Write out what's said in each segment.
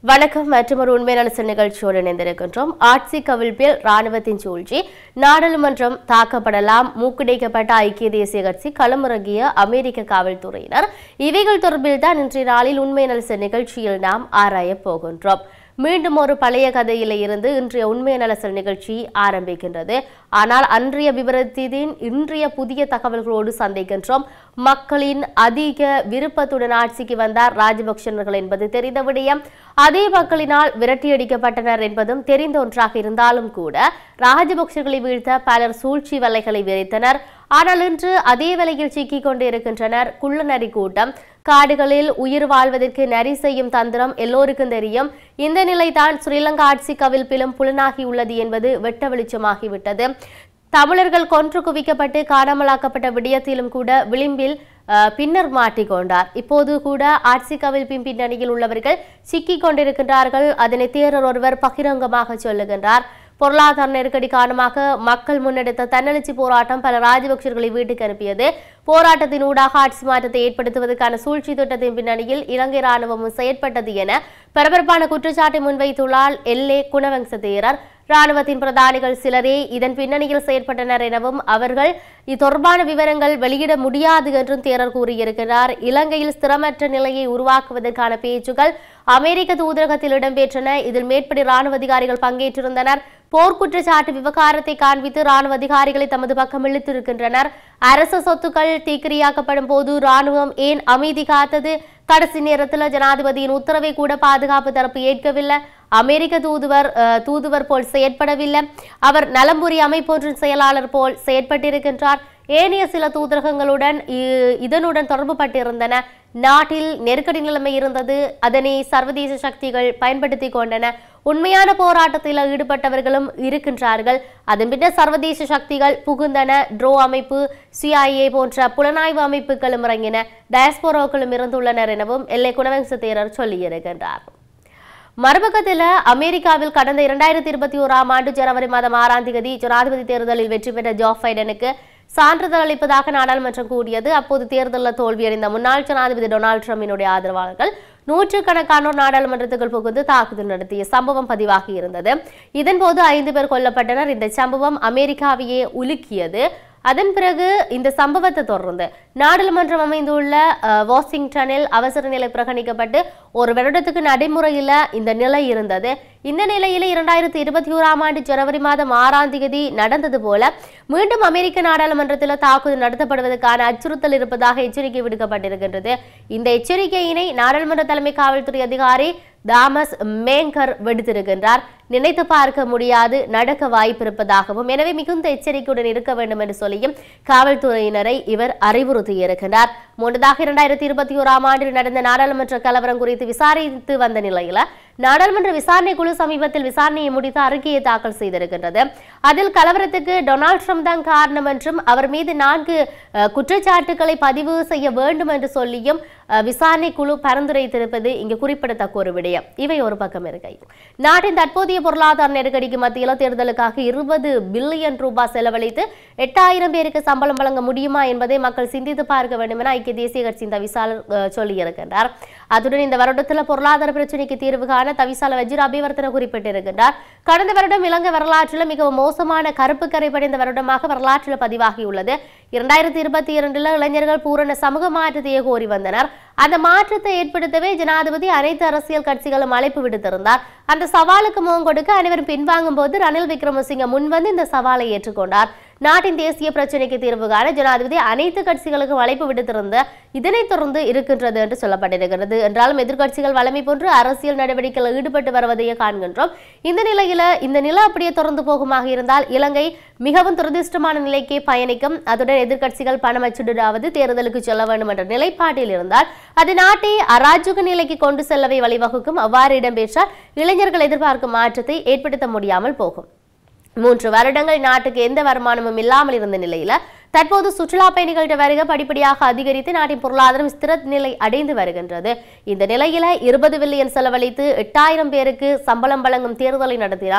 வணக்கம் மற்றும் ஒரு உண்மை நலச நிகழ்ச்சியோடு இணைந்திருக்கின்றோம் ஆட்சி கவிழ்ப்பில் ராணுவத்தின் சூழ்ச்சி நாடாளுமன்றம் தாக்கப்படலாம் மூக்குடைக்கப்பட்ட ஐக்கிய தேசிய கட்சி களமிறங்கிய அமெரிக்க காவல்துறையினர் இவைகள் தொடர்பில் தான் இன்றைய நாளில் உண்மை நலச நிகழ்ச்சியில் நாம் ஆராயப் போகின்றோம் மீண்டும் ஒரு பழைய கதையில இருந்து இன்றைய உண்மை நலசல் நிகழ்ச்சி ஆரம்பிக்கின்றது ஆனால் அன்றைய விவரத்தின் இன்றைய புதிய தகவல்களோடு சந்திக்கின்றோம் மக்களின் அதிக விருப்பத்துடன் ஆட்சிக்கு வந்தார் ராஜபக்சவர்கள் என்பது தெரிந்த விடயம் அதே மக்களினால் விரட்டியடிக்கப்பட்டனர் என்பதும் தெரிந்த ஒன்றாக இருந்தாலும் கூட ராஜபக்சர்களை வீழ்த்த பலர் சூழ்ச்சி வலைகளை விரித்தனர் ஆனால் இன்று அதே வேளையில் சிக்கிக் கொண்டு இருக்கின்றனர் குள்ளநரி கூட்டம் காடுகளில் உயிர் வாழ்வதற்கு நரி செய்யும் தந்திரம் எல்லோருக்கும் தெரியும் இந்த நிலைதான் ஸ்ரீலங்கா ஆட்சி கவிழ்ப்பிலும் புலனாகியுள்ளது என்பது வெட்ட வெளிச்சமாகிவிட்டது தமிழர்கள் கொன்று குவிக்கப்பட்டு காணாமலாக்கப்பட்ட விடயத்திலும் கூட விளிம்பில் அஹ், பின்னர் மாட்டிக்கொண்டார் இப்போது கூட ஆட்சி கவிழ்ப்பின் பின்னணியில் உள்ளவர்கள் சிக்கிக் கொண்டிருக்கின்றார்கள் அதனை தேரர் ஒருவர் பகிரங்கமாக சொல்லுகின்றார் பொருளாதார நெருக்கடி காரணமாக மக்கள் முன்னெடுத்த தன்னெழுச்சி போராட்டம் பல ராஜபக்சர்களை வீட்டுக்கு அனுப்பியது போராட்டத்தின் ஊடாக ஆட்சி மாற்றத்தை ஏற்படுத்துவதற்கான சூழ்ச்சி திட்டத்தின் பின்னணியில் இலங்கை ராணுவமும் செயற்பட்டது என பரபரப்பான குற்றச்சாட்டை முன்வைத்துள்ளார் எல்லே குணவம்ச தேரர் ராணுவத்தின் பிரதானிகள் சிலரே இதன் பின்னணியில் செயற்பட்டனர் எனவும் அவர்கள் இது தொடர்பான விவரங்கள் வெளியிட முடியாது என்றும் தேரர் கூறியிருக்கிறார் இலங்கையில் ஸ்திரமற்ற நிலையை உருவாக்குவதற்கான பேச்சுகள் அமெரிக்க தூதரகத்தில் இடம்பெற்றன இதில் மேற்படி ராணுவ அதிகாரிகள் பங்கேற்றிருந்தனர் போர்க்குற்றச்சாட்டு விவகாரத்தை காண்பித்து ராணுவ அதிகாரிகளை தமது பக்கம் இழுத்திருக்கின்றனர் அரசு சொத்துக்கள் தீக்கிரியாக்கப்படும் போது ராணுவம் ஏன் அமைதி காத்தது கடைசி நேரத்தில் ஜனாதிபதியின் உத்தரவை கூட பாதுகாப்பு தரப்பு ஏற்கவில்லை அமெரிக்க தூதுவர் அஹ், தூதுவர் போல் செயற்படவில்லை அவர் நலம்புரி அமைப்பொன்றின் செயலாளர் போல் செயற்பட்டிருக்கின்றார் ஏனைய சில தூதரகங்களுடன் இ- இதனுடன் தொடர்பு பட்டிருந்தன நாட்டில் நெருக்கடி நிலைமை இருந்தது அதனை சர்வதேச சக்திகள் பயன்படுத்தி கொண்டன உண்மையான போராட்டத்தில் ஈடுபட்டவர்களும் இருக்கின்றார்கள் அதன் பின்னர் சர்வதேச சக்திகள் புகுந்தன ட்ரோ அமைப்பு சிஐஏ போன்ற புலனாய்வு அமைப்புகளும் இறங்கின டயஸ்போரோக்களும் இருந்துள்ளனர் எனவும் எல்லை குணவம்ச தேரர் சொல்லியிருக்கின்றார் மறுபக்கத்தில் அமெரிக்காவில் கடந்த இரண்டாயிரத்தி இருபத்தி ஓராம் ஆண்டு ஜனவரி மாதம் ஆறாம் தேதி ஜனாதிபதி தேர்தலில் வெற்றி பெற்ற ஜோ பைடனுக்கு சான்றிதழ் அளிப்பதாக நாடாளுமன்றம் கூறியது அப்போது தேர்தலில் தோல்வியடைந்த முன்னாள் ஜனாதிபதி டொனால்டு ட்ரம்பினுடைய ஆதரவாளர்கள் நூற்றுக்கணக்கானோர் நாடாளுமன்றத்துக்குள் புகுந்து தாக்குதல் நடத்திய சம்பவம் பதிவாகி இருந்தது இதன்போது ஐந்து பேர் கொல்லப்பட்டனர் இந்த சம்பவம் அமெரிக்காவையே உலுக்கியது அதன் பிறகு இந்த சம்பவத்தை தொடர்ந்து நாடாளுமன்றம் அமைந்துள்ள அஹ், வாஷிங்டனில் அவசர நிலை பிரகணிக்கப்பட்டு ஒரு வருடத்துக்கு நடைமுறையில் இந்த நிலை இருந்தது இந்த நிலையில இரண்டாயிரத்தி இருபத்தி ஓராம் ஆண்டு ஜனவரி மாதம் ஆறாம் தேதி நடந்தது போல மீண்டும் அமெரிக்க நாடாளுமன்றத்தில் தாக்குதல் நடத்தப்படுவதற்கான அச்சுறுத்தல் இருப்பதாக எச்சரிக்கை விடுக்கப்பட்டிருக்கின்றது இந்த எச்சரிக்கையினை நாடாளுமன்ற தலைமை காவல்துறை அதிகாரி தாமஸ் மேங்கர் விடுத்திருக்கின்றார் நினைத்து பார்க்க முடியாது நடக்க வாய்ப்பு இருப்பதாகவும் எனவே மிகுந்த எச்சரிக்கையுடன் இருக்க வேண்டும் என்று சொல்லியும் காவல்துறையினரை இவர் அறிவுறுத்தியிருக்கின்றார் முன்னதாக இரண்டாயிரத்தி இருபத்தி ஓராம் ஆண்டில் நடந்த நாடாளுமன்ற கலவரம் குறித்து விசாரித்து வந்த நிலையில நாடாளுமன்ற விசாரணை குழு சமீபத்தில் விசாரணையை முடித்து அறிக்கையை தாக்கல் செய்திருக்கின்றது அதில் கலவரத்துக்கு டொனால்ட் ட்ரம்ப் தான் காரணம் என்றும் அவர் மீது நான்கு அஹ், குற்றச்சாட்டுகளை பதிவு செய்ய வேண்டும் என்று சொல்லியும் அஹ், விசாரணை குழு பரிந்துரைத்திருப்பது இங்கு குறிப்பிடத்தக்க ஒரு விடயம் இவை ஒரு பக்கம் இருக்கையில் நாட்டின் தற்போதைய பொருளாதார நெருக்கடிக்கு மத்தியில் தேர்தலுக்காக இருபது பில்லியன் ரூபாய் செலவழித்து எட்டாயிரம் பேருக்கு சம்பளம் வழங்க முடியுமா என்பதை மக்கள் சிந்தித்து பார்க்க வேண்டும் என ஐக்கிய தேசிய கட்சியின் தவிசாளர் அஹ், சொல்லியிருக்கின்றார் அதுடன் இந்த வருடத்தில் பொருளாதார பிரச்சனைக்கு தீர்வு காண தவிசாளர் வஜிர அபிவர்த்தன குறிப்பிட்டிருக்கின்றார் கடந்த வருடம் இலங்கை வரலாற்றில் மிகவும் மோசமான கருப்பு கரை படிந்த வருடமாக வரலாற்றில் பதிவாகியுள்ளது இரண்டாயிரத்தி இருபத்தி இரண்டுல இளைஞர்கள் பூரண சமூக மாற்றத்தையே கோரி வந்தனர் அந்த மாற்றத்தை ஏற்படுத்தவே ஜனாதிபதி அனைத்து அரசியல் கட்சிகளும் அழைப்பு விடுத்திருந்தார் அந்த சவாலுக்கு முகம் கொடுக்க அனைவரும் பின்வாங்கும் போது ரணில் விக்ரமசிங்க முன்வந்து இந்த சவாலை ஏற்றுக்கொண்டார் நாட்டின் தேசிய பிரச்சினைக்கு தீர்வு காண ஜனாதிபதி அனைத்து கட்சிகளுக்கும் அழைப்பு விடுத்திருந்த இதனைத் தொடர்ந்து இருக்கின்றது என்று சொல்லப்பட்டிருக்கிறது என்றாலும் எதிர்க்கட்சிகள் வலிமை போன்று அரசியல் நடவடிக்கையில் ஈடுபட்டு வருவதையே காண்கின்றோம் இந்த நிலையில இந்த நிலை அப்படியே தொடர்ந்து போகுமாக இருந்தால் இலங்கை மிகவும் துரதிருஷ்டமான நிலைக்கே பயணிக்கும் அதுடன் எதிர்க்கட்சிகள் பணம் அச்சிடுவது தேர்தலுக்கு செல்ல வேண்டும் என்ற நிலைப்பாட்டில் இருந்தால் அது நாட்டை அராஜக நிலைக்கு கொண்டு செல்லவே வழிவகுக்கும் அவ்வாறு இடம்பெற்றால் இளைஞர்கள் எதிர்பார்க்கும் மாற்றத்தை ஏற்படுத்த முடியாமல் போகும் மூன்று வருடங்கள் நாட்டுக்கு எந்த வருமானமும் இல்லாமல் இருந்த நிலையில தற்போது சுற்றுலா பயணிகளின் வருகை படிப்படியாக அதிகரித்து நாட்டின் பொருளாதாரம் ஸ்திர நிலை அடைந்து வருகின்றது இந்த நிலையில இருபது பில்லியன் செலவழித்து எட்டாயிரம் பேருக்கு சம்பளம் வழங்கும் தேர்தலை நடத்தினால்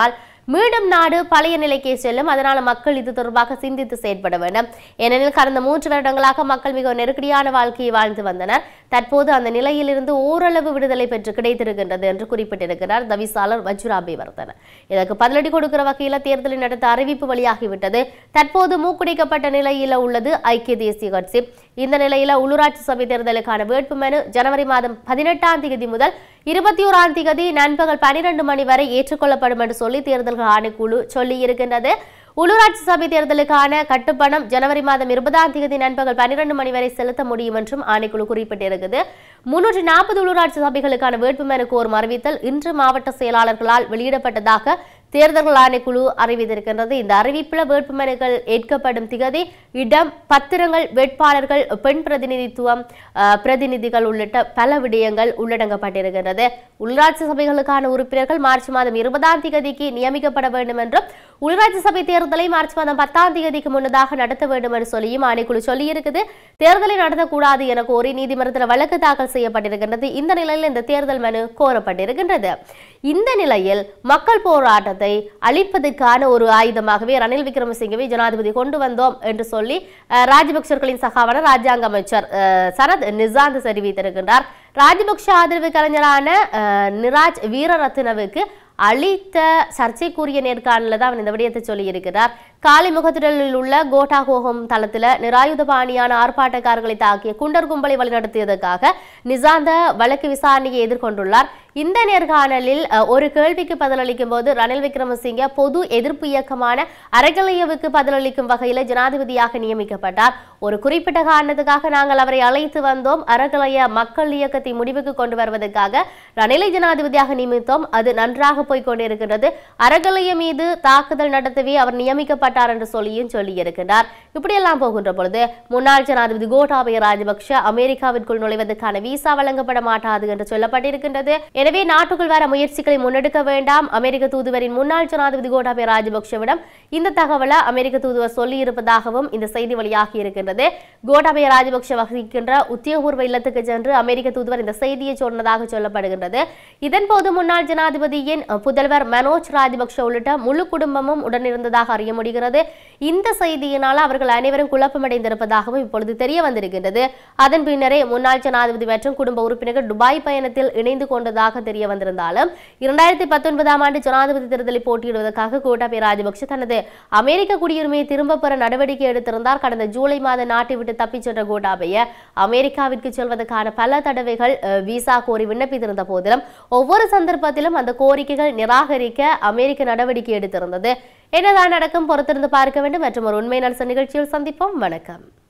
மீண்டும் நாடு பழைய நிலைக்கே செல்லும் அதனால மக்கள் இது தொடர்பாக சிந்தித்து செயற்பட வேண்டும் ஏனெனில் கடந்த மூன்று வருடங்களாக மக்கள் மிக நெருக்கடியான வாழ்க்கையை வாழ்ந்து வந்தனர் தற்போது அந்த நிலையிலிருந்து ஓரளவு விடுதலை பெற்று கிடைத்திருக்கின்றது என்று குறிப்பிட்டிருக்கிறார் தவிசாளர் வஜ்ராபி வர்தன இதற்கு பதிலடி கொடுக்கிற வகையில் தேர்தலை நடத்த அறிவிப்பு வெளியாகிவிட்டது தற்போது மூக்குடைக்கப்பட்ட நிலையில் உள்ளது ஐக்கிய தேசிய கட்சி இந்த நிலையில உள்ளூராட்சி சபை தேர்தலுக்கான வேட்புமனு ஜனவரி மாதம் பதினெட்டாம் தேதி முதல் இருபத்தி ஓராம் தேதி நண்பகல் பனிரெண்டு மணி வரை ஏற்றுக்கொள்ளப்படும் என்று சொல்லி தேர்தல்கள் ஆணைக்குழு சொல்லி இருக்கின்றது உள்ளூராட்சி சபை தேர்தலுக்கான கட்டுப்பணம் ஜனவரி மாதம் இருபதாம் தேதி நண்பகல் பன்னிரண்டு மணி வரை செலுத்த முடியும் என்றும் ஆணைக்குழு குறிப்பிட்டிருக்குது முன்னூற்றி நாற்பது உள்ளூராட்சி சபைகளுக்கான வேட்புமனு கோரும் அறிவித்தல் இன்று மாவட்ட செயலாளர்களால் வெளியிடப்பட்டதாக தேர்தல்கள் ஆணைக்குழு அறிவித்திருக்கின்றது இந்த அறிவிப்பில் வேட்புமனுக்கள் ஏற்கப்படும் திகதி இடம் பத்திரங்கள் வேட்பாளர்கள் பெண் பிரதிநிதித்துவம் அஹ், பிரதிநிதிகள் உள்ளிட்ட பல விடயங்கள் உள்ளடங்கப்பட்டிருக்கிறது உள்ளாட்சி சபைகளுக்கான உறுப்பினர்கள் மார்ச் மாதம் இருபதாம் தேதிக்கு நியமிக்கப்பட வேண்டும் என்றும் உள்ளாட்சி சபை தேர்தலை மார்ச் மாதம் பத்தாம் தேதிக்கு முன்னதாக நடத்த வேண்டும் என்று சொல்லியும் ஆணைக்குழு சொல்லியிருக்குது தேர்தலை நடத்தக்கூடாது என கோரி நீதிமன்றத்தில் வழக்கு தாக்கல் செய்யப்பட்டிருக்கின்றது இந்த நிலையில் இந்த தேர்தல் மனு கோரப்பட்டிருக்கின்றது இந்த நிலையில் மக்கள் போராட்டத்தை அழிப்பதற்கான ஒரு ஆயுதமாகவே ரணில் விக்ரமசிங்கவை ஜனாதிபதி கொண்டு வந்தோம் என்று சொல்லி அஹ், ராஜபக்சர்களின் சகாவான ராஜாங்க அமைச்சர் அஹ், சரத் நிசாந்த் தெரிவித்திருக்கின்றார் ராஜபக்ஷ ஆதரவு கலைஞரான அஹ், நிராஜ் வீரரத்னவுக்கு அளித்த சர்ச்சைக்குரிய நேர்காணலில் தான் அவர் இந்த விடயத்தை சொல்லியிருக்கிறார் காலை முகத்திடலில் உள்ள கோட்டா கோகம் தளத்தில் நிராயுத பாணியான ஆர்ப்பாட்டக்காரர்களை தாக்கிய குண்டர் கும்பலை வழிநடத்தியதற்காக நிசாந்த வழக்கு விசாரணையை எதிர்கொண்டுள்ளார் இந்த நேர்காணலில் அஹ், ஒரு கேள்விக்கு பதிலளிக்கும் போது ரணில் விக்ரமசிங்க பொது எதிர்ப்பு இயக்கமான அறக்கலையவுக்கு பதிலளிக்கும் வகையில் ஜனாதிபதியாக நியமிக்கப்பட்டார் ஒரு குறிப்பிட்ட காரணத்துக்காக நாங்கள் அவரை அழைத்து வந்தோம் அறக்கலைய மக்கள் இயக்கத்தை முடிவுக்கு கொண்டு வருவதற்காக ரணிலை ஜனாதிபதியாக நியமித்தோம் அது நன்றாக போய் கொண்டிருக்கிறது அறக்கலைய மீது தாக்குதல் நடத்தவே அவர் நியமிக்கப்பட்டார் என்று சொல்லியும் சொல்லியிருக்கிறார் இப்படியெல்லாம் போகின்ற பொழுது முன்னாள் ஜனாதிபதி கோட்டாபய ராஜபக்ஷ அமெரிக்காவிற்குள் நுழைவதற்கான விசா வழங்கப்பட மாட்டாது என்று சொல்லப்பட்டிருக்கின்றது எனவே நாட்டுக்குள் வர முயற்சிகளை முன்னெடுக்க வேண்டாம் அமெரிக்க தூதுவரின் முன்னாள் ஜனாதிபதி கோட்டாபய ராஜபக்ஷவிடம் இந்த தகவலை அமெரிக்க தூதுவர் சொல்லி இருப்பதாகவும் இந்த செய்தி வெளியாகி இருக்கின்றது கோட்டாபய ராஜபக்ஷ வகிக்கின்ற உத்தியோகபூர்வ இல்லத்துக்கு சென்று அமெரிக்க தூதுவர் இந்த செய்தியை சொன்னதாக சொல்லப்படுகின்றது இதன்போது முன்னாள் ஜனாதிபதியின் அஹ், புதல்வர் மனோஜ் ராஜபக்ஷ உள்ளிட்ட முழு குடும்பமும் உடனிருந்ததாக அறிய முடிகிறது இந்த செய்தியினால் அவர்கள் அனைவரும் குழப்பமடைந்திருப்பதாகவும் இப்பொழுது தெரிய வந்திருக்கின்றது அதன் பின்னரே முன்னாள் ஜனாதிபதி மற்றும் குடும்ப உறுப்பினர்கள் துபாய் பயணத்தில் இணைந்து கொண்டதாக தெரிய வந்திருந்தாலும் இரண்டாயிரத்தி பத்தொன்பதாம் ஆண்டு ஜனாதிபதி தேர்தலில் போட்டியிடுவதற்காக கோட்டாபய ராஜபக்ஷ தனது அமெரிக்க குடியுரிமையை திரும்பப் பெற நடவடிக்கை எடுத்திருந்தார் கடந்த ஜூலை மாதம் நாட்டை விட்டு தப்பிச் சென்ற கோட்டாபய அமெரிக்காவிற்கு செல்வதற்கான பல தடவைகள் அஹ், விசா கோரி விண்ணப்பித்திருந்த போதிலும் ஒவ்வொரு சந்தர்ப்பத்திலும் அந்த கோரிக்கைகள் நிராகரிக்க அமெரிக்க நடவடிக்கை எடுத்திருந்தது என்னதான் நடக்கும் பொறுத்திருந்து பார்க்க வேண்டும் மற்றும் ஒரு உண்மை நலச நிகழ்ச்சியில் சந்திப்போம் வணக்கம்